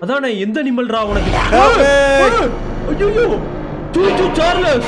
அதானே எந்த நிம்மல்ரா உனக்கு Help me! ஐயோ சூ சூ சார்லஸ்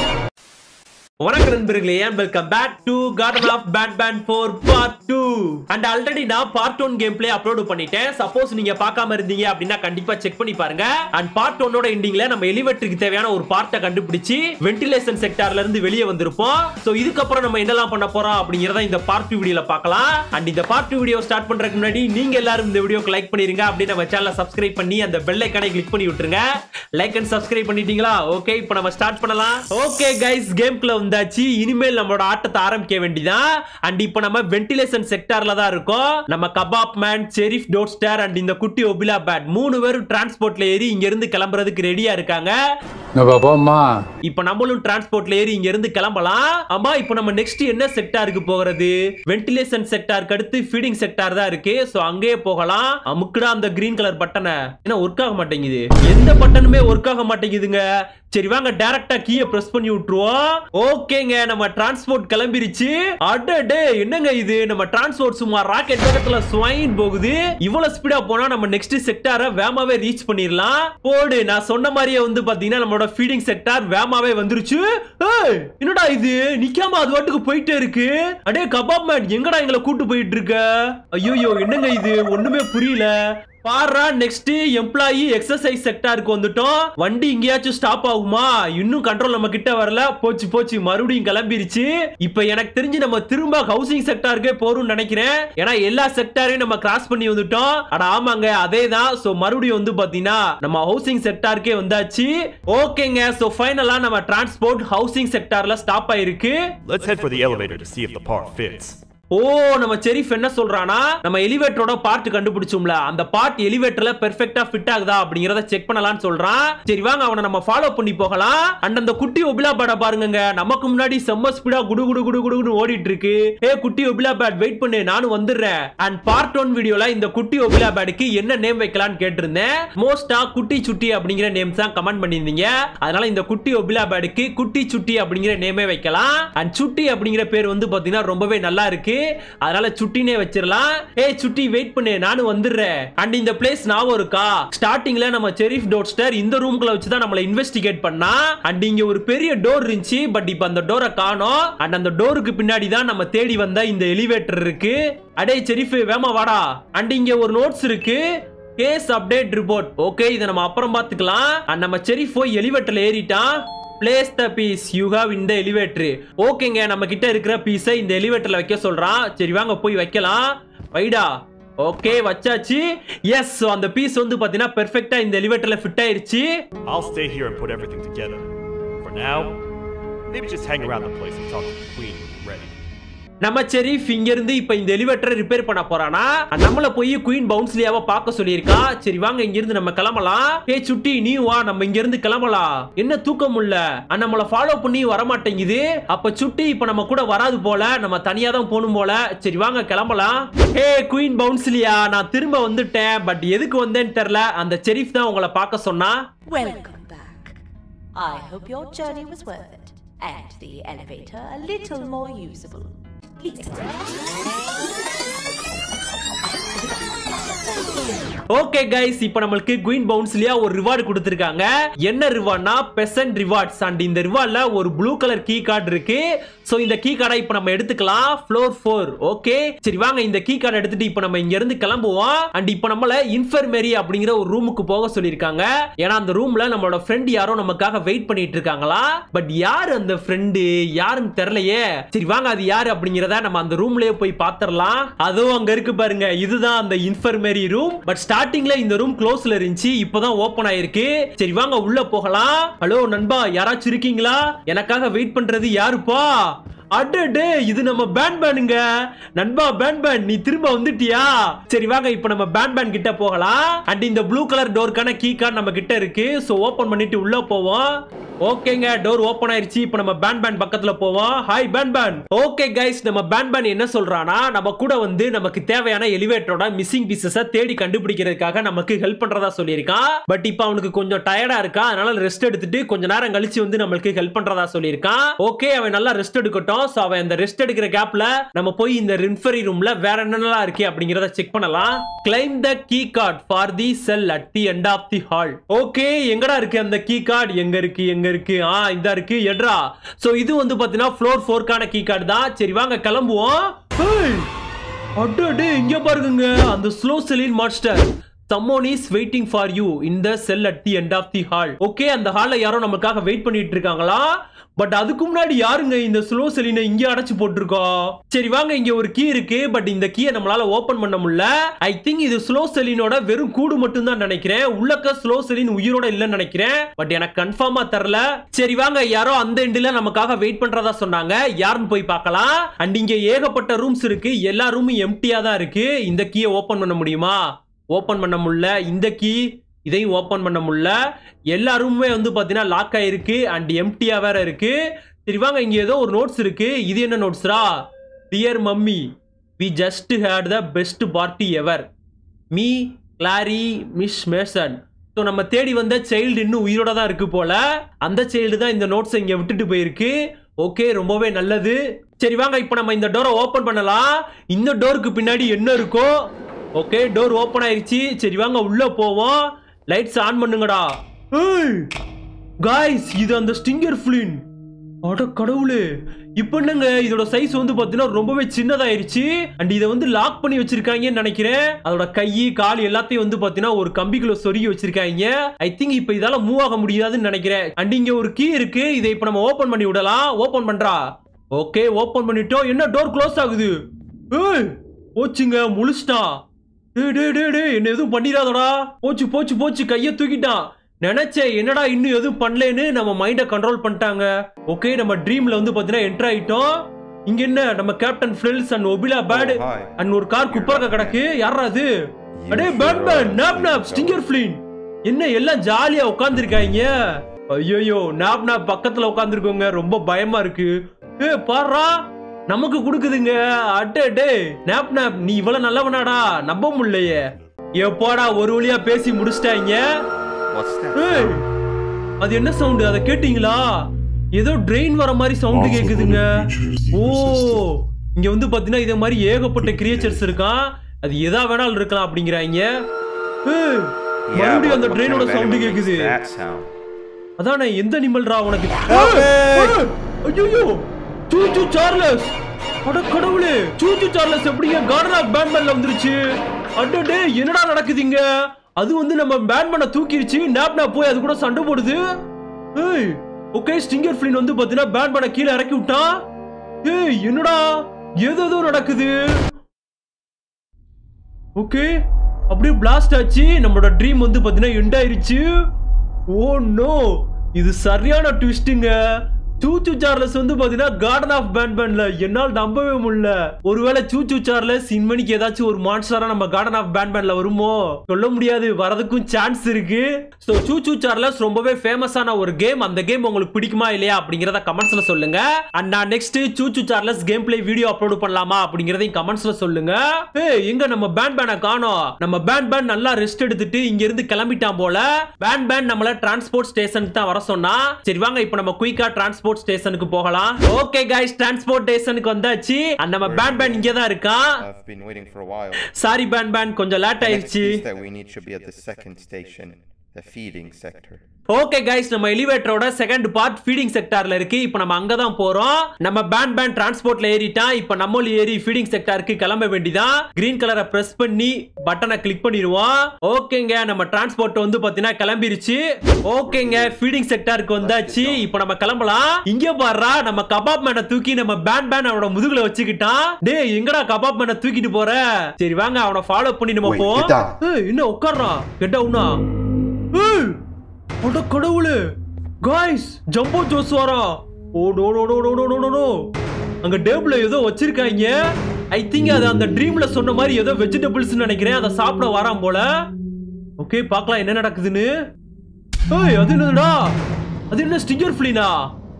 வணக்கம் நண்பர்களே and welcome back to Garten of Banban four part two and already நான் part one game play upload பண்ணிட்டேன் சப்போஸ் நீங்க பார்க்காம இருந்தீங்க அப்படின்னா கண்டிப்பா செக் பண்ணி பாருங்க அண்ட் பார்ட் ஒன்னோட எண்டிங்ல நம்ம எலிவேட்டருக்கு தேவையான ஒரு பார்ட்டை கண்டுபிடிச்சு வென்டிலேஷன் செக்டார்ல இருந்து வெளியே வந்திருப்போம் சோ இதுக்கப்புறம் நம்ம என்னெல்லாம் பண்ண போறோம் அப்படிங்கறத இந்த பார்ட் டூ வீடியோல பார்க்கலாம் அண்ட் இந்த பார்ட் டூ வீடியோ ஸ்டார்ட் பண்றதுக்கு முன்னாடி நீங்க எல்லாரும் இந்த வீடியோக்கு லைக் பண்ணிருங்க அப்படி நம்ம சேனலை சப்ஸ்கிரைப் பண்ணி அந்த பெல் ஐக்கானை கிளிக் பண்ணி விட்டுருங்க லைக் அண்ட் சப்ஸ்கிரைப் பண்ணிட்டீங்களா ஓகே இப்போ நம்ம ஸ்டார்ட் பண்ணலாம் ஓகே கைஸ் கேம்க்குள்ள வந்தாச்சு இனிமேல் நம்மளோட ஆட்டத்தை ஆரம்பிக்க வேண்டியதான் அண்ட் இப்போ நம்ம வென்டிலேஷன் செக்டார்ல தான் இருக்கோம் நம்ம kabab man Sheriff Toadster and இந்த குட்டி ஒபிலா பேட் மூணு பேரும் டிரான்ஸ்போர்ட்ல ஏறி இங்க இருந்து கிளம்புறதுக்கு ரெடியா இருக்காங்க நம்ம போம்மா இப்போ நம்மளும் டிரான்ஸ்போர்ட்ல ஏறி இங்க இருந்து கிளம்பலாம் ஆமா இப்போ நம்ம நெக்ஸ்ட் என்ன செக்டாருக்கு போகிறது வென்டிலேஷன் செக்டாருக்கு அடுத்து ஃபீடிங் செக்டார் தான் இருக்கு சோ அங்கேயே போகலாம் அமுக்குடா அந்த கிரீன் கலர் பட்டனை என்ன ஒர்க் ஆக மாட்டேங்குது எந்த பட்டனுமே ஒர்க் ஆக மாட்டேங்குதுங்க சரி வாங்க டைரக்டா கீயை பிரஸ் பண்ணி விட்டுருவோம் ஓகேங்க நம்ம டிரான்ஸ்போர்ட் கிளம்பிருச்சு அடடே என்னங்க இது நம்ம டிரான்ஸ்போர்ட் சும்மா ராக்கெட் வேகத்துல ஸ்வைன் போகுது இவ்வளவு ஸ்பீடா போனா நம்ம நெக்ஸ்ட் செக்டாரை வேமாவே ரீச் பண்ணிரலாம் போடு நான் சொன்ன மாதிரியே வந்து பாத்தீங்கன்னா நம்மளோட ஃபீடிங் செக்டார் வேமாவே வந்துருச்சு ஏய், என்னடா இது நிக்காம அது வாட்டுக்கு போயிட்டே இருக்கு அடே கபாப் மேன் எங்கடா எங்களை கூட்டு போயிட்டு இருக்க ஐயோ என்னங்க இது ஒண்ணுமே புரியல பாரா நெக்ஸ்ட் எம்ப்ளாயி எக்ஸசைஸ் செக்டாருக்கு வந்துட்டோம் வண்டி எங்கேயாச்சும் ஸ்டாப் ஆகுமா இன்னும் கண்ட்ரோல் நம்ம கிட்ட வரல போச்சு போச்சு மறுபடியும் கிளம்பிருச்சு இப்போ எனக்கு தெரிஞ்சு நம்ம திரும்ப ஹவுசிங் செக்டாருக்கே போறோம்னு நினைக்கிறேன் ஏன்னா எல்லா செக்டாரையும் நம்ம கிராஸ் பண்ணி வந்துட்டோம் அட ஆமாங்க அதே தான் சோ மறுபடியும் வந்து பாத்தீங்கன்னா நம்ம ஹவுசிங் செக்டாருக்கே வந்தாச்சு ஓகேங்க சோ ஃபைனலா நம்ம டிரான்ஸ்போர்ட் ஹவுசிங் செக்டார்ல ஸ்டாப் ஆயிருக்கு Let's head for the elevator to see if the part fits. ஓ நம்ம செரிஃப் என்ன சொல்றானா நம்ம எலிவேட்டரோட பார்ட் கண்டுபிடிச்சோம்ல அந்த பார்ட் எலிவேட்டர்ல பெர்ஃபெக்ட்டா ஃபிட் ஆகுதா அப்படிங்கறத செக் பண்ணலாம்னு சொல்றான் சரி வாங்க அவனை நம்ம ஃபாலோ பண்ணி போகலாம் அண்ட் அந்த குட்டி ஒபிலா பேட பாருங்க நமக்கு முன்னாடி செம்ம ஸ்பீடா குடு குடு குடு குடுன்னு ஓடிட்டு இருக்கு ஏ குட்டி ஒபிலா பேட் வெயிட் பண்ணு நானும் வந்துடுறேன் அண்ட் பார்ட் ஒன் வீடியோல இந்த குட்டி ஒபிலா பேடுக்கு என்ன நேம் வைக்கலாம்னு கேட்டிருந்தேன் மோஸ்டா குட்டி சுட்டி அப்படிங்கிற நேம்ஸ் தான் கமெண்ட் பண்ணியிருந்தீங்க அதனால இந்த குட்டி ஒபிலா பேடுக்கு குட்டி சுட்டி அப்படிங்கிற நேமே வைக்கலாம் அண்ட் சுட்டி அப்படிங்கிற பேர் வந்து பாத்தீங்கன்னா ரொம்பவே நல்லா இருக்கு அதனால சுட்டினே வச்சிரலாம் ஏய் சுட்டி வெயிட் பண்ணு நானும் வந்துடுறேன் அண்ட் இந்த பிளேஸ் ஞாபகம் இருக்கா ஸ்டார்டிங்ல நம்ம செரிஃப் டோட்ஸ்டர் இந்த ரூம்குள்ள வச்சு தான் நம்மள இன்வெஸ்டிகேட் பண்ணா அண்ட் இங்க ஒரு பெரிய டோர் இருந்துச்சு பட் இப்ப அந்த டோரை காணோம் அண்ட் அந்த டோருக்கு பின்னாடி தான் நம்ம தேடி வந்த இந்த எலிவேட்டர் இருக்கு அடே செரிஃப் வேமா வாடா அண்ட் இங்க ஒரு நோட்ஸ் இருக்கு கேஸ் அப்டேட் ரிப்போர்ட் ஓகே இதை நம்ம அப்புறம் பார்த்துக்கலாம் அண்ட் நம்ம செரிஃப் போய் எலிவேட்டர்ல ஏறிட்டான் place the piece you have இந்த எலிவேட்டர் ஓகேங்க நம்ம கிட்ட இருக்கிற பீஸை இந்த எலிவேட்டர்ல வைக்க சொல்றான் சரி வாங்க போய் வைக்கலாம் வைடா ஓகே வச்சாச்சு எஸ் அந்த பீஸ் வந்து பாத்தீங்கன்னா பெர்ஃபெக்ட்டா இந்த எலிவேட்டர்ல ஃபிட் ஆயிருச்சு I'll stay here and put everything together. For now, maybe just hang around the place and talk to the queen when you're ready. நம்ம செரீஃப் இங்க இருந்து இப்ப இந்த எலிவேட்டரை ரிப்பேர் பண்ண போறானா நம்மள போய் குயின் பவுன்ஸ்லியாவ பார்க்க சொல்லியிருக்கா சரி வாங்க இங்க இருந்து நம்ம கிளம்பலாம் ஏ சுட்டி நீ வா நம்ம இங்க இருந்து கிளம்பலாம் என்ன தூக்கம் இல்ல நம்மள ஃபாலோ பண்ணி வர மாட்டேங்குது அப்ப சுட்டி இப்ப நம்ம கூட வராது போல நம்ம தனியா தான் போகணும் போல சரி வாங்க கிளம்பலாம் ஏ குயின் பவுன்ஸ்லியா நான் திரும்ப வந்துட்டேன் பட் எதுக்கு வந்தேன்னு தெரியல அந்த செரீஃப் தான் உங்களை பார்க்க சொன்னா Welcome back. I hope your journey was worth it, and the elevator a little more usable. Please. Okay guys இப்போ நம்மளுக்கு குயின் பவுன்ஸ்லியா ஒரு ரிவார்டு கொடுத்துருக்காங்க என்ன ரிவார்ட்னா பெசன்ட் ரிவார்ட்ஸ் அண்ட் இந்த ரிவார்ட்ல ஒரு ப்ளூ கலர் கீ கார்டு இருக்கு சோ இந்த கீ கார்டை இப்போ நம்ம எடுத்துக்கலாம் ஃப்ளோர் ஃபோர் ஓகே சரி வாங்க இந்த கீ கார்டு எடுத்துட்டு இப்போ நம்ம இங்க இருந்து கிளம்புவோம் அண்ட் இப்போ நம்மள இன்ஃபர்மேரி அப்படிங்கிற ஒரு ரூமுக்கு போக சொல்லியிருக்காங்க ஏன்னா அந்த ரூம்ல நம்மளோட ஃப்ரெண்ட் யாரோ நமக்காக வெயிட் பண்ணிட்டு இருக்காங்களா பட் யார் அந்த ஃப்ரெண்டு யாருன்னு தெரியலையே சரி வாங்க அது யாரு அப்படிங்கிறத நம்ம அந்த ரூம்லயே போய் பாத்திரலாம் அதுவும் அங்க இருக்கு பாருங்க இதுதான் அந்த இன்ஃபர்மேரி ரூம் பட் ஸ்டார்டிங்ல இந்த ரூம் க்ளோஸ்ல இருந்துச்சு இப்போதான் ஓபன் ஆயிருக்கு சரி வாங்க உள்ள போகலாம் ஹலோ நண்பா யாராச்சும் இருக்கீங்களா எனக்காக வெயிட் பண்றது யாருப்பா அடடே இது நம்ம பேண்ட் பேனுங்க நண்பா பேண்ட் பேன் நீ திரும்ப வந்துட்டியா சரி வாங்க இப்போ நம்ம பேண்ட் பேன் கிட்ட போகலாம் அண்ட் இந்த ப்ளூ கலர் டோருக்கான கீ கார்டு நம்ம கிட்ட இருக்கு சோ ஓபன் பண்ணிட்டு உள்ள போவோம் ஓகேங்க டோர் ஓபன் ஆயிருச்சு இப்போ நம்ம பேன் பேன் பக்கத்துல போவோம் hi Banban okay guys நம்ம பேன் பேன் என்ன சொல்றானா நம்ம கூட வந்து நமக்கு தேவையான எலிவேட்டரோட மிஸ்ஸிங் பீசஸ தேடி கண்டுபிடிக்கிறதுக்காக நமக்கு ஹெல்ப் பண்றதா சொல்லியிருக்கான் பட் இப்போ அவனுக்கு கொஞ்சம் டயர்டா இருக்கா அதனால ரெஸ்ட் எடுத்துட்டு கொஞ்ச நேரம் கழிச்சு வந்து நம்மளுக்கு ஹெல்ப் பண்றதா சொல்லியிருக்கான் ஓகே அவன் நல்லா ரெஸ்ட் எடுக்கட்டும் சோ அவன் அந்த ரெஸ்ட் எடுக்கிற கேப்ல நம்ம போய் இந்த ரின்ஃபரி ரூம்ல வேற என்னென்னலாம் இருக்கு அப்படிங்கறத செக் பண்ணலாம் claim the key card for the cell at the end of the hall okay எங்கடா இருக்கு அந்த கீ கார்டு எங்க இருக்கு எங்க இருக்கு ஆ இந்த இருக்கு எட்ரா சோ இது வந்து பாத்தீங்கன்னா ஃப்ளோர் ஃபோர்க்கான கீ கார்டு தான் சரி வாங்க கிளம்புவோம் ஹேய், அடடே இங்க பாருங்க அந்த slow Seline master someone is waiting for you in the cell at the end of the hall okay அந்த ஹால்ல யாரோ நமக்காக வெயிட் பண்ணிட்டு இருக்காங்களா பட் அதுக்கு முன்னாடி யாருங்க இந்த ஸ்லோ செலினை இங்க அடைச்சு போட்டிருக்கோம் சரி வாங்க இங்க ஒரு கீ இருக்கு பட் இந்த கீயை நம்மளால ஓபன் பண்ண முடியல ஐ திங்க் இது ஸ்லோ செலினோட வெறும் கூடு மட்டும் தான் நினைக்கிறேன் உள்ளக்க ஸ்லோ செலின் உயிரோட இல்லைன்னு நினைக்கிறேன் பட் எனக்கு கன்ஃபார்மா தெரியல சரி வாங்க யாரோ அந்த எண்டில் நமக்காக வெயிட் பண்றதா சொன்னாங்க யாருன்னு போய் பார்க்கலாம் அண்ட் இங்க ஏகப்பட்ட ரூம்ஸ் இருக்கு எல்லா ரூமும் எம்டியா தான் இருக்கு இந்த கீயை ஓபன் பண்ண முடியுமா ஓபன் பண்ண முடியல இந்த கீ இதையும் ஓபன் பண்ண முடியல எல்லா ரூமுமே வந்து பார்த்தீங்கன்னா லாக் ஆயிருக்கு அண்ட் எம்டியா வேற இருக்கு சரி வாங்க இங்க ஏதோ ஒரு நோட்ஸ் இருக்கு இது என்ன நோட்ஸ்ரா dear mummy we just had the best party ever me Clary miss Mason so நம்ம தேடி வந்த சைல்டு இன்னும் உயிரோட தான் இருக்கு போல அந்த சைல்டு தான் இந்த நோட்ஸை இங்கே விட்டுட்டு போயிருக்கு ஓகே ரொம்பவே நல்லது சரி வாங்க இப்போ நம்ம இந்த டோரை ஓப்பன் பண்ணலாம் இந்த டோருக்கு பின்னாடி என்ன இருக்கோ ஓகே டோர் ஓப்பன் ஆயிருச்சு சரி வாங்க உள்ள போவோம் லைட்ஸ் ஆன் பண்ணுங்கடா ஏய் காய்ஸ் இது அந்த ஸ்டிங்கர் ஃபிளின் அட கடவுளே இப்போ என்னங்க இதோட சைஸ் வந்து பார்த்தீங்கன்னா ரொம்பவே சின்னதாயிருச்சு அண்ட் இதை வந்து லாக் பண்ணி வச்சிருக்காங்கன்னு நினைக்கிறேன் அதோட கை கால் எல்லாத்தையும் வந்து பார்த்தீங்கன்னா ஒரு கம்பிக்குள்ள சொருகி வச்சிருக்காங்க ஐ திங்க் இப்போ இதால மூவ் ஆக முடியாதுன்னு நினைக்கிறேன் அண்ட் இங்க ஒரு கீ இருக்கு இதை இப்போ நம்ம ஓபன் பண்ணி விடலாம் ஓபன் பண்றா ஓகே ஓபன் பண்ணிட்டோம் என்ன டோர் க்ளோஸ் ஆகுது ஏய் போச்சுங்க முழிச்சிட்டான் டேய் டேய் டேய் டேய் என்ன எதுவும் பண்ணிடாதடா போச்சு போச்சு போச்சு கையை தூக்கிட்டான் நினைச்சேன் என்னடா இன்னும் எதுவும் பண்ணலேன்னு நம்ம மைண்டை கண்ட்ரோல் பண்ணிட்டாங்க ஓகே நம்ம ட்ரீம்ல வந்து பாத்தீங்கன்னா என்டர் ஆயிட்டோம் இங்க என்ன நம்ம captain Fiddles and Opila bird Oh, hi. And ஒரு கார் குப்பரக்க கிடக்கு யாரா அது அடே Banban Nabnab Stinger Flynn என்ன எல்லாம் ஜாலியா உட்கார்ந்துருக்காங்க ஐயோ நாப் நாப் பக்கத்துல உட்கார்ந்துருக்கோங்க ரொம்ப பயமா இருக்கு ஏ பாருடா நமக்கு கொடுக்குதுங்க அட்டே டே நாப் நாப் நீ இவ்வளவு நல்லவனாடா நம்ப முடியலையே எப்போடா ஒரு வழியா பேசி முடிச்சிட்டாங்க What's that? ஏய் அது என்ன சவுண்ட் அத கேட்டீங்களா ஏதோ ட்ரெயின் வர மாதிரி சவுண்ட் கேக்குதுங்க ஓ இங்க வந்து பாத்தீங்கன்னா இதே மாதிரி ஏகப்பட்ட கிரியேச்சர்ஸ் இருக்கான் அது எதா வேணாலும் இருக்கலாம் அப்படிங்கிறாங்க ஏய், Yeah, மறுபடியும் what, அந்த what kind ட்ரெயினோட of சவுண்ட் animal makes கேக்குது that sound? அதானே எந்த நிம்மல்ரா உனக்கு Help ஐயோ சூச்சு சார்லஸ் அட கடவுளே சூச்சு சார்லஸ் எப்படிங்க கார்டன் ஆஃப் பேட்மேன்ல வந்துருச்சு அடடே என்னடா நடக்குதுங்க அது வந்து நம்ம பேட்மேனை தூக்கிருச்சு நாப் நாப் போய் அது கூட சண்டை போடுது ஏய் ஓகே ஸ்டிங்கர் ஃபிளின் வந்து பாத்தீங்கன்னா பேட்மேனை கீழே இறக்கி விட்டான் ஏய் என்னடா ஏதேதோ நடக்குது ஓகே அப்படியே பிளாஸ்ட் ஆச்சு நம்மளோட ட்ரீம் வந்து பாத்தீங்கன்னா எண்ட் ஆயிருச்சு ஓ நோ இது சரியான ட்விஸ்ட்டுங்க சூச்சு சார்லஸ் வந்து பாத்தீங்கன்னா கார்டன் ஆஃப் பேண்ட்மேன்ல என்னால் நம்பவே முடியல ஒருவேளை சூச்சு சார்லஸ் இன்மணிக்கு ஏதாச்சும் ஒரு மான்ஸ்டரா நம்ம கார்டன் ஆஃப் பேண்ட்மேன்ல வருமோ சொல்ல முடியாது வரதுக்கும் சான்ஸ் இருக்கு ஸோ சூச்சு சார்லஸ் ரொம்பவே ஃபேமஸான ஒரு கேம் அந்த கேம் உங்களுக்கு பிடிக்குமா இல்லையா அப்படிங்கறத கமெண்ட்ஸ்ல சொல்லுங்க அண்ட் நான் next choo choo Charles game play video upload பண்ணலாமா அப்படிங்கறதையும் கமெண்ட்ஸ்ல சொல்லுங்க ஏய் எங்க நம்ம பேண்ட் பேனை காணோம் நம்ம பேண்ட் பேன் நல்லா ரெஸ்ட் எடுத்துட்டு இங்க இருந்து கிளம்பிட்டான் போல பேண்ட் பேன் நம்மள டிரான்ஸ்போர்ட் ஸ்டேஷனுக்கு தான் வர சொன்னா சரி வாங்க இப்போ நம்ம குயிக்கா டிரான்ஸ்போர்ட் ஸ்டேஷனுக்கு போகலாம் ஓகே கைஸ் டிரான்ஸ்போர்ட் ஸ்டேஷனுக்கு வந்தாச்சு and நம்ம பேண்ட் பேன் இங்க தான் இருக்கான் I've been waiting for a while. Sorry Banban கொஞ்சம் லேட் The next ஆயிடுச்சு piece that we need should be at the second station, the feeding sector. Okay guys நம்ம எலிவேட்டரோட செகண்ட் பார்ட் ஃபீடிங் செக்டார்ல இருக்கு இப்போ நம்ம அங்க தான் போறோம் நம்ம பேண்ட் பேண்ட் டிரான்ஸ்போர்ட்ல ஏறிட்டான் இப்போ நம்மள ஏறி ஃபீடிங் செக்டாருக்கு கிளம்ப வேண்டியதான் கிரீன் கலரை பிரஸ் பண்ணி பட்டனை கிளிக் பண்ணிடுவோம் ஓகேங்க நம்ம டிரான்ஸ்போர்ட் வந்து பாத்தீங்கன்னா கிளம்பிருச்சு ஓகேங்க ஃபீடிங் செக்டாருக்கு வந்தாச்சு இப்போ நம்ம கிளம்பலாம் இங்க பாருடா நம்ம கபாப் மேனை தூக்கி நம்ம பேண்ட் பேண்ட் அவனோட முதுகுல வச்சுக்கிட்டான் டேய் எங்கடா கபாப் மேனை தூக்கிட்டு போற சரி வாங்க அவனை ஃபாலோ பண்ணி நம்ம Wait, போவோம் get down. ஏய் என்ன உட்கார்றான் கெட் டவுனா ஏய் அட கடவுளே காய்ஸ் ஜம்போ ஜோஸ் வரா oh no no no no no no no no அங்க டேபிள்ல ஏதோ வச்சிருக்காங்க ஐ திங்க் அது அந்த ட்ரீம்ல சொன்ன மாதிரி ஏதோ வெஜிடபிள்ஸ் நினைக்கிறேன் அதை சாப்பிட வரான் போல ஓகே பார்க்கலாம் என்ன நடக்குதுன்னு ஏய் அது என்னதுடா அது என்ன ஸ்டிங்கர் ஃபிளினா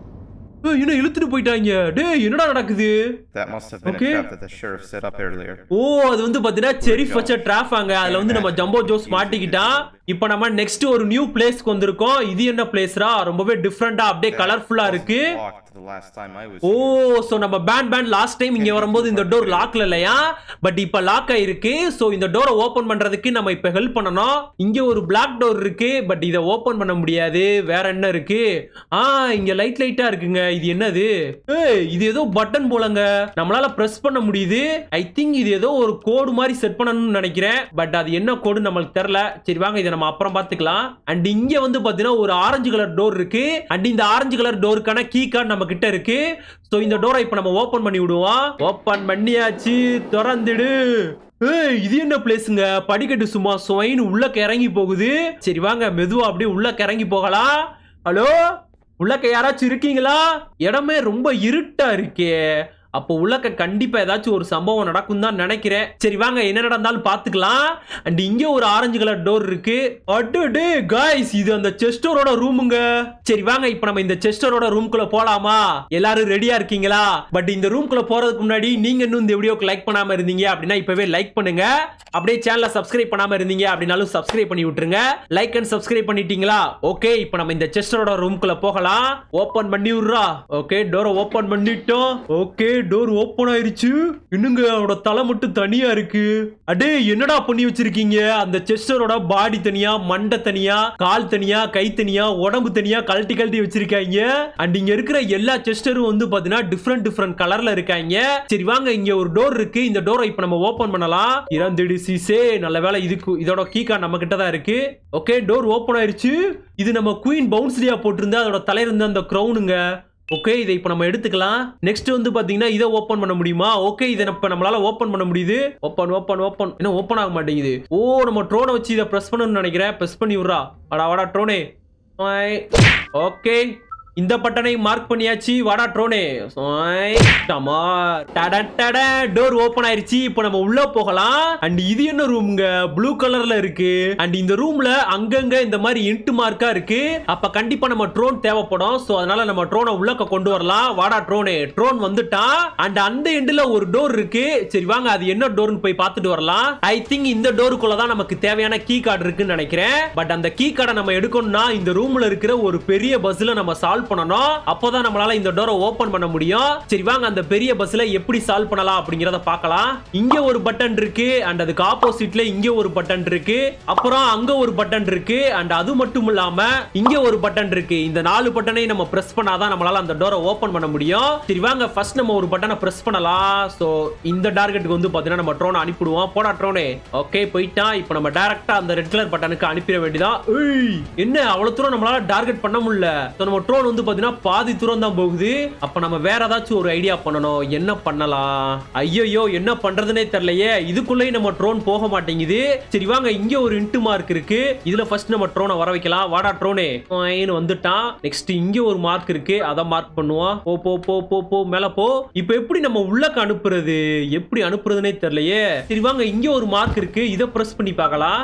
ஏய், என்ன இழுத்துட்டு போயிட்டாங்க டேய் என்னடா நடக்குது That must have been Okay. a trap that the sheriff set up earlier. ஓ அது வந்து பாத்தீங்கன்னா செரிஃப் வச்ச டிராஃபாங்க அதுல வந்து நம்ம ஜம்போ ஜோஸ் மாட்டிக்கிட்டான் இப்போ நம்ம நெக்ஸ்ட் ஒரு நியூ பிளேஸ்க்கு வந்திருக்கோம் இது என்ன பிளேஸ்ரா ரொம்பவே டிஃப்ரெண்டா அப்படியே That கலர்ஃபுல்லா wasn't இருக்கு locked the last time I was oh here. So நம்ம பேண்ட் பேண்ட் லாஸ்ட் டைம் இங்க வரும்போது இந்த டோர் லாக்ல இல்லையா பட் இப்ப லாக் ஆயிருக்கு சோ இந்த டோரை ஓபன் பண்றதுக்கு நம்ம இப்ப ஹெல்ப் பண்ணணும் இங்க ஒரு பிளாக் டோர் இருக்கு பட் இத ஓபன் பண்ண முடியாது வேற என்ன இருக்கு ஆ இங்க லைட் லைட்டா இருக்குங்க இது என்னது ஏய் இது ஏதோ பட்டன் போலங்க நம்மளால பிரஸ் பண்ண முடியுது ஐ திங்க் இது ஏதோ ஒரு கோடு மாதிரி செட் பண்ணணும்னு நினைக்கிறேன் பட் அது என்ன கோடு நம்மளுக்கு தெரியல சரி வாங்க இதை நம்ம அப்புறம் பார்த்துக்கலாம் அண்ட் இங்க வந்து பாத்தீங்கன்னா ஒரு ஆரஞ்சு கலர் டோர் இருக்கு அண்ட் இந்த ஆரஞ்சு கலர் டோருக்கான கீ கார்டு நம்ம கிட்ட இருக்கு சோ இந்த டோரை இப்ப நம்ம ஓபன் பண்ணி விடுவோம் ஓபன் பண்ணியாச்சு திறந்துடு ஏய் இது என்ன பிளேஸுங்க படிக்கட்டு சும்மா சொயின்னு உள்ள இறங்கி போகுது சரி வாங்க மெதுவா அப்படியே உள்ள இறங்கி போகலாம் ஹலோ உள்ளக்க யாராச்சும் இருக்கீங்களா இடமே ரொம்ப இருட்டா இருக்கே அப்போ உள்ளக்க கண்டிப்பா ஏதாச்சும் ஒரு சம்பவம் நடக்கும் தான் நினைக்கிறேன் சரி வாங்க என்ன நடந்தாலும் பாத்துக்கலாம் அண்ட் இங்க ஒரு ஆரஞ்சு கலர் டோர் இருக்கு அடடே காய்ஸ் இது அந்த செஸ்டரோட ரூமுங்க சரி வாங்க இப்போ நம்ம இந்த செஸ்டரோட ரூம்குள்ள போலாமா எல்லாரும் ரெடியா இருக்கீங்களா பட் இந்த ரூம்குள்ள போறதுக்கு முன்னாடி நீங்க இன்னும் இந்த வீடியோக்கு லைக் பண்ணாம இருந்தீங்க அப்படின்னா இப்பவே லைக் பண்ணுங்க அப்படியே சேனலை சப்ஸ்கிரைப் பண்ணாம இருந்தீங்க அப்படின்னாலும் சப்ஸ்கிரைப் பண்ணி விட்டுருங்க லைக் அண்ட் சப்ஸ்கிரைப் பண்ணிட்டீங்களா ஓகே இப்போ நம்ம இந்த செஸ்டரோட ரூம்குள்ள போகலாம் ஓபன் பண்ணி விடுறா ஓகே டோரை ஓபன் பண்ணிட்டோம் ஓகே டோர் ஓபன் ஆயிருச்சு இன்னுங்க அவரோட தலை மட்டும் தனியா இருக்கு அடே என்னடா பண்ணி வச்சிருக்கீங்க அந்த செஸ்டரோட பாடி தனியா மண்டை தனியா கால் தனியா கை தனியா உடம்பு தனியா கழட்டி கழட்டி வச்சிருக்காங்க அண்ட் இங்க இருக்கிற எல்லா செஸ்டரும் வந்து பாத்தீங்கன்னா டிஃப்ரெண்ட் டிஃப்ரெண்ட் கலர்ல இருக்காங்க சரி வாங்க இங்க ஒரு டோர் இருக்கு இந்த டோரை இப்ப நம்ம ஓபன் பண்ணலாம் இறந்துடு சீசே நல்ல வேலை இதுக்கு இதோட கீ கார்டு நம்ம கிட்ட தான் இருக்கு ஓகே டோர் ஓபன் ஆயிருச்சு இது நம்ம குயின் பவுன்ஸ்லியா போட்டிருந்தா அதோட தலையில இருந்த அந்த க்ரௌனுங்க ஓகே இதை இப்போ நம்ம எடுத்துக்கலாம் நெக்ஸ்ட் வந்து பாத்தீங்கன்னா இதை ஓபன் பண்ண முடியுமா ஓகே இதை இப்ப நம்மளால ஓபன் பண்ண முடியுது ஓபன் ஓபன் ஓபன் என்ன ஓபன் ஆக மாட்டேங்குது ஓ நம்ம ட்ரோனை வச்சு இதை பிரஸ் பண்ணணும்னு நினைக்கிறேன் பிரஸ் பண்ணி விட்றா வாடா வாடா ட்ரோனே ஓகே இந்த பட்டனை மார்க் பண்ணியாச்சு வாடா ட்ரோனே டோர் ஓபன் ஆயிருச்சு இப்போ நம்ம உள்ள போகலாம் அண்ட் இது என்ன ரூம்ங்க ப்ளூ கலர்ல இருக்கு அண்ட் இந்த ரூம்ல அங்கங்க இந்த மாதிரி இன்ட் மார்க்கா இருக்கு அப்ப கண்டிப்பா நம்ம ட்ரோன் தேவைப்படும் சோ அதனால நம்ம ட்ரோனை உள்ளக்க கொண்டு வரலாம் வாடா ட்ரோனே ட்ரோன் வந்துட்டான் அண்ட் அந்த எண்டுல ஒரு டோர் இருக்கு சரி வாங்க அது என்ன டோர்னு போய் பார்த்துட்டு வரலாம் ஐ திங்க் இந்த டோருக்குள்ள தான் நமக்கு தேவையான கீ கார்டு இருக்குன்னு நினைக்கிறேன் பட் அந்த கீ கார்டை நம்ம எடுக்கணும்னா இந்த ரூம்ல இருக்கிற ஒரு பெரிய பஸ்ல நம்ம சால்வ் பண்ணணும் அப்போதான் நம்மளால இந்த டோரை ஓபன் பண்ண முடியும் சரி வாங்க அந்த பெரிய பஸ்ல எப்படி சால்வ் பண்ணலாம் அப்படிங்கறத பார்க்கலாம் இங்க ஒரு பட்டன் இருக்கு அண்ட் அதுக்கு ஆப்போசிட்ல இங்க ஒரு பட்டன் இருக்கு அப்புறம் அங்க ஒரு பட்டன் இருக்கு அண்ட் அது மட்டும் இல்லாம இங்க ஒரு பட்டன் இருக்கு இந்த நாலு பட்டனை நம்ம பிரஸ் பண்ணாதான் நம்மளால அந்த டோரை ஓபன் பண்ண முடியும் சரி வாங்க ஃபர்ஸ்ட் நம்ம ஒரு பட்டனை பிரஸ் பண்ணலாம் சோ இந்த டார்கெட்டுக்கு வந்து பாத்தீங்கன்னா நம்ம ட்ரோனை அனுப்பிடுவோம் போடா ட்ரோனே ஓகே போயிட்டான் இப்போ நம்ம டைரக்டா அந்த ரெட் கலர் பட்டனுக்கு அனுப்பிட வேண்டியதான் ஏய் என்ன அவ்வளவு தூரம் நம்மளால டார்கெட் பண்ண முடியல So, நம்ம ட்ரோன் வந்து பாத்தீங்கன்னா பாதி தூரம் தான் போகுது அப்ப நம்ம வேற ஏதாச்சும் ஒரு ஐடியா பண்ணணும் என்ன பண்ணலாம் ஐயோ என்ன பண்றதுனே தெரியலையே இதுக்குள்ளேயும் நம்ம ட்ரோன் போக மாட்டேங்குது சரி வாங்க இங்க ஒரு இன்ட்டு மார்க் இருக்கு இதுல ஃபர்ஸ்ட் நம்ம ட்ரோனை வர வைக்கலாம் வாடா ட்ரோனே வந்துட்டான் நெக்ஸ்ட் இங்க ஒரு மார்க் இருக்கு அதை மார்க் பண்ணுவோம் போ போ போ போ போ மேல போ இப்போ எப்படி நம்ம உள்ளக்க அனுப்புறது எப்படி அனுப்புறதுனே தெரியலையே சரி வாங்க இங்க ஒரு மார்க் இருக்கு இதை பிரஸ் பண்ணி பார்க்கலாம்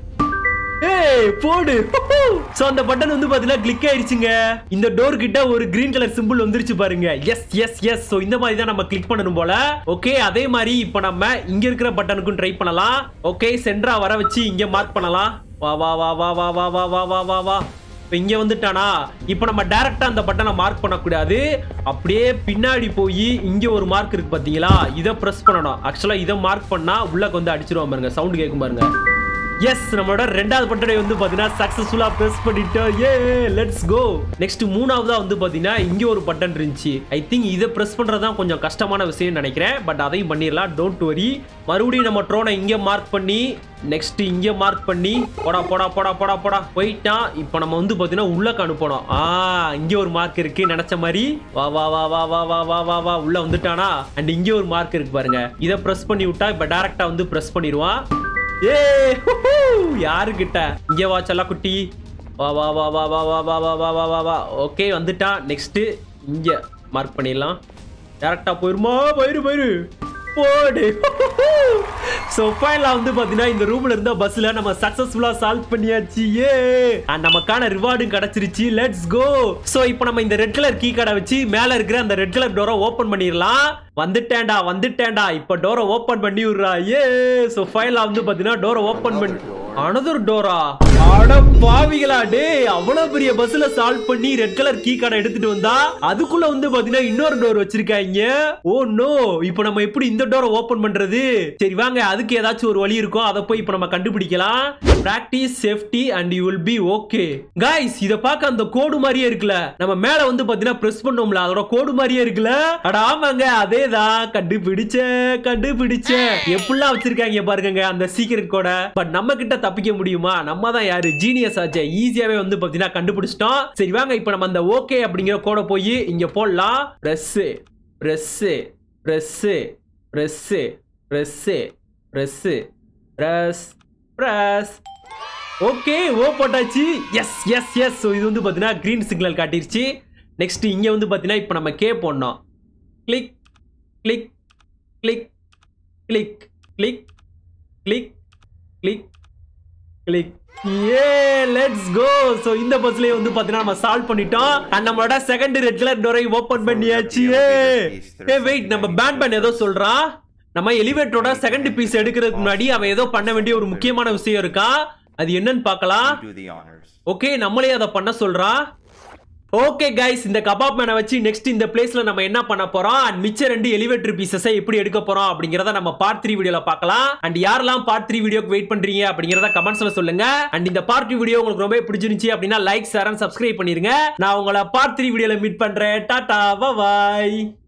ஏய் போடு சோ அந்த பட்டன் வந்து பாத்தீங்கன்னா கிளிக் ஆயிருச்சுங்க இந்த டோர் கிட்ட ஒரு கிரீன் கலர் சிம்பிள் வந்துருச்சு பாருங்க எஸ் எஸ் எஸ் சோ இந்த மாதிரி தான் நம்ம கிளிக் பண்ணணும் போல ஓகே அதே மாதிரி இப்போ நம்ம இங்க இருக்கிற பட்டனுக்கும் ட்ரை பண்ணலாம் ஓகே சென்டரா வர வச்சு இங்க மார்க் பண்ணலாம் வா வா வா வா வா வா வா வா வா வா வா இப்போ இங்க வந்துட்டானா இப்போ நம்ம டைரக்டா அந்த பட்டனை மார்க் பண்ணக்கூடாது அப்படியே பின்னாடி போய் இங்க ஒரு மார்க் இருக்கு பாத்தீங்களா இதை பிரஸ் பண்ணணும் ஆக்சுவலா இதை மார்க் பண்ணா உள்ளக்கு வந்து அடிச்சிருவான் பாருங்க சவுண்ட் கேட்கும் பாருங்க எஸ் நம்மளோட ரெண்டாவது பட்டனை வந்து பாத்தீங்கன்னா சக்சஸ்ஃபுல்லா பிரஸ் பண்ணிட்டோம் ஏ லெட்ஸ் கோ நெக்ஸ்ட் மூணாவதா வந்து பாத்தீங்கன்னா இங்க ஒரு பட்டன் இருந்துச்சு ஐ திங்க் இதை பிரஸ் பண்றதுதான் கொஞ்சம் கஷ்டமான விஷயம் நினைக்கிறேன் பட் அதையும் பண்ணிடலாம் டோன்ட் வரி மறுபடியும் நம்ம ட்ரோனை இங்க மார்க் பண்ணி நெக்ஸ்ட் இங்க மார்க் பண்ணி போடா போடா போடா போடா போடா போயிட்டான் இப்போ நம்ம வந்து பாத்தீங்கன்னா உள்ளக்க அனுப்பணும் ஆ இங்க ஒரு மார்க் இருக்கு நினைச்ச மாதிரி வா வா வா வா வா வா வா வா வா உள்ள வந்துட்டானா அண்ட் இங்க ஒரு மார்க் இருக்கு பாருங்க இதை பிரஸ் பண்ணி விட்டா இப்ப டைரக்டா வந்து பிரஸ் பண்ணிடுவான் ஏ யாரு கிட்ட இங்க வா செல்ல குட்டி வா வா வா வா வா வா வா வா வா வா வா வா ஓகே வந்துட்டான் நெக்ஸ்ட் இங்க மார்க் பண்ணிடலாம் டேரக்டா போயிருமா போயிரு போயிரு போடு சோ ஃபைனலா வந்து பாத்தீங்கன்னா இந்த ரூம்ல இருந்த பஸ்ல நம்ம சக்சஸ்ஃபுல்லா சால்வ் பண்ணியாச்சு ஏ And நமக்கான ரிவார்டும் கிடைச்சிருச்சு லெட்ஸ் கோ சோ இப்போ நம்ம இந்த ரெட் கலர் கீ கார்டை வச்சு மேல இருக்கிற அந்த ரெட் கலர் டோரை ஓபன் பண்ணிரலாம் வந்துட்டேன்டா வந்துட்டேன்டா இப்போ டோரை ஓபன் பண்ணி விடுறா ஏ சோ ஃபைனலா வந்து பாத்தீங்கன்னா டோரை ஓபன் பண்ணி அனதர் டோரா அட பாவிகளா டேய் அவ்வளவு பெரிய பஸ்ல சால்வ் பண்ணி ரெட் கலர் கீ கார்டை எடுத்துட்டு வந்தா அதுக்குள்ள வந்து பாத்தீங்கன்னா இன்னொரு டோர் வச்சிருக்காங்க ஓ நோ இப்போ நம்ம எப்படி இந்த டோரை ஓபன் பண்றது சரி வாங்க அதுக்கு ஏதாச்சும் ஒரு வழி இருக்கும் அதை போய் இப்போ நம்ம கண்டுபிடிக்கலாம் practice safety and you will be okay guys இத பார்க்க அந்த கோடு மாதிரியே இருக்குல்ல நம்ம மேல வந்து பாத்தீங்கன்னா பிரஸ் பண்ணோம்ல அதோட கோடு மாதிரியே இருக்குல்ல அட ஆமாங்க அதேதான் கண்டுபிடிச்சேன் கண்டுபிடிச்சேன் எப்படிலாம் வச்சிருக்காங்க பாருங்க அந்த சீக்கிரட் கோட பட் நம்ம கிட்ட தப்பிக்க முடியுமா நம்ம தான் யாரு ஜீனியஸ் ஆச்சே ஈஸியாவே வந்து பாத்தீங்கன்னா கண்டுபிடிச்சிட்டோம் சரி வாங்க இப்போ நம்ம அந்த ஓகே அப்படிங்கிற கோட போய் இங்க போடலாம் press press press press press press press press okay oh போட்டாச்சு எஸ் எஸ் எஸ் ஸோ இது வந்து பார்த்தீங்கன்னா க்ரீன் சிக்னல் காட்டிருச்சு நெக்ஸ்ட் இங்கே வந்து பார்த்தீங்கன்னா இப்போ நம்ம கே போடணும் click click click click click click click click ஏ லெட்ஸ் கோ சோ இந்த பஸ்லயே வந்து பாத்தீங்கன்னா நம்ம சால்வ் பண்ணிட்டோம் and நம்மளோட செகண்ட் ரெட் கலர் டோரை ஓபன் பண்ணியாச்சு ஏ வெயிட் நம்ம பேன் பண்ண ஏதோ சொல்றான் நம்ம எலிவேட்டரோட செகண்ட் பீஸ் எடுக்கிறதுக்கு முன்னாடி அவன் ஏதோ பண்ண வேண்டிய ஒரு முக்கியமான விஷயம் இருக்கா அது என்னன்னு பார்க்கலாம் Do the honors. ஓகே நம்மளே அதை பண்ண சொல்றான் ஓகே கைஸ் இந்த கபாப் மேனை வச்சு நெக்ஸ்ட் இந்த பிளேஸ்ல நம்ம என்ன பண்ண போறோம் அண்ட் மிச்ச ரெண்டு எலிவேட்டர் பீசஸை எப்படி எடுக்க போறோம் அப்படிங்கறத நம்ம பார்ட் த்ரீ வீடியோல பார்க்கலாம் அண்ட் யாரெல்லாம் பார்ட் த்ரீ வீடியோக்கு வெயிட் பண்றீங்க அப்படிங்கறத கமெண்ட்ஸ்ல சொல்லுங்க அண்ட் இந்த பார்ட் வீடியோ உங்களுக்கு ரொம்ப பிடிச்சிருந்துச்சு அப்படின்னா லைக் ஷேர் அண்ட் சப்ஸ்கிரைப் பண்ணிருங்க நான் உங்களை பார்ட் த்ரீ வீடியோல மீட் பண்றேன் டாடா பாய்